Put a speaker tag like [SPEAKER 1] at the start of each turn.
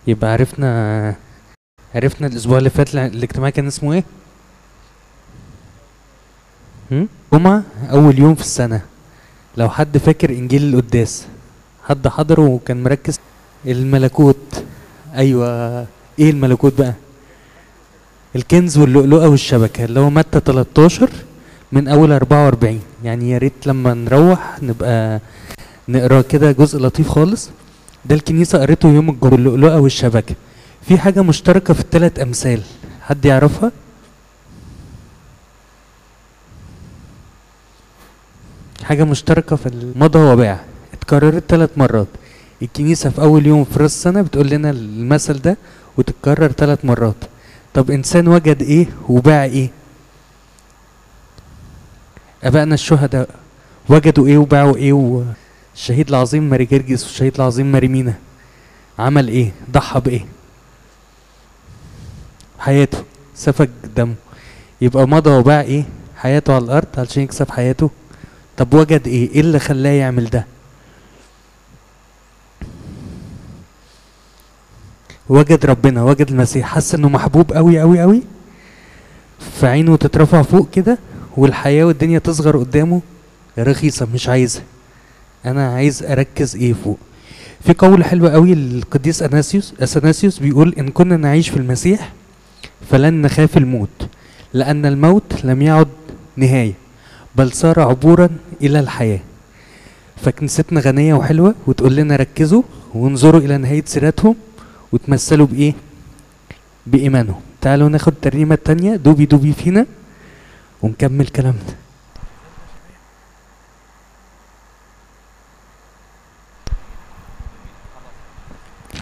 [SPEAKER 1] يبقى عرفنا عرفنا الاسبوع اللي فات الع- الاجتماع كان اسمه ايه هم؟ جمعة اول يوم في السنة لو حد فاكر انجيل القداس حد حضره وكان مركز الملكوت ايوه ايه الملكوت بقى الكنز واللؤلؤة والشبكة اللي هو متى 13 من اول 44 يعني يا ريت لما نروح نبقى نقرا كده جزء لطيف خالص ده الكنيسة قريته يوم الجمعة اللؤلؤة والشبكة في حاجة مشتركة في الثلاث أمثال حد يعرفها؟ حاجة مشتركة في المضى وباع اتكررت ثلاث مرات الكنيسة في أول يوم في رأس السنة بتقول لنا المثل ده وتتكرر ثلاث مرات طب إنسان وجد إيه وباع إيه؟ أبائنا الشهداء وجدوا إيه وباعوا إيه والشهيد العظيم ماري جرجس والشهيد العظيم ماري مينا عمل إيه؟ ضحى بإيه؟ حياته سفك دمه يبقى مضى وباع ايه حياته على الارض علشان يكسب حياته طب وجد ايه ايه اللي خلاه يعمل ده وجد ربنا وجد المسيح حس انه محبوب قوي قوي قوي فعينه تترفع فوق كده والحياة والدنيا تصغر قدامه رخيصة مش عايزها انا عايز اركز ايه فوق في قول حلو قوي للقديس اثناسيوس اثناسيوس بيقول ان كنا نعيش في المسيح فلن نخاف الموت لأن الموت لم يعد نهاية بل صار عبورا إلى الحياة فكنيستنا غنية وحلوة وتقول لنا ركزوا وانظروا إلى نهاية سيرتهم وتمثلوا بإيه؟ بإيمانهم تعالوا ناخد الترنيمة التانية دوبي دوبي فينا ونكمل كلامنا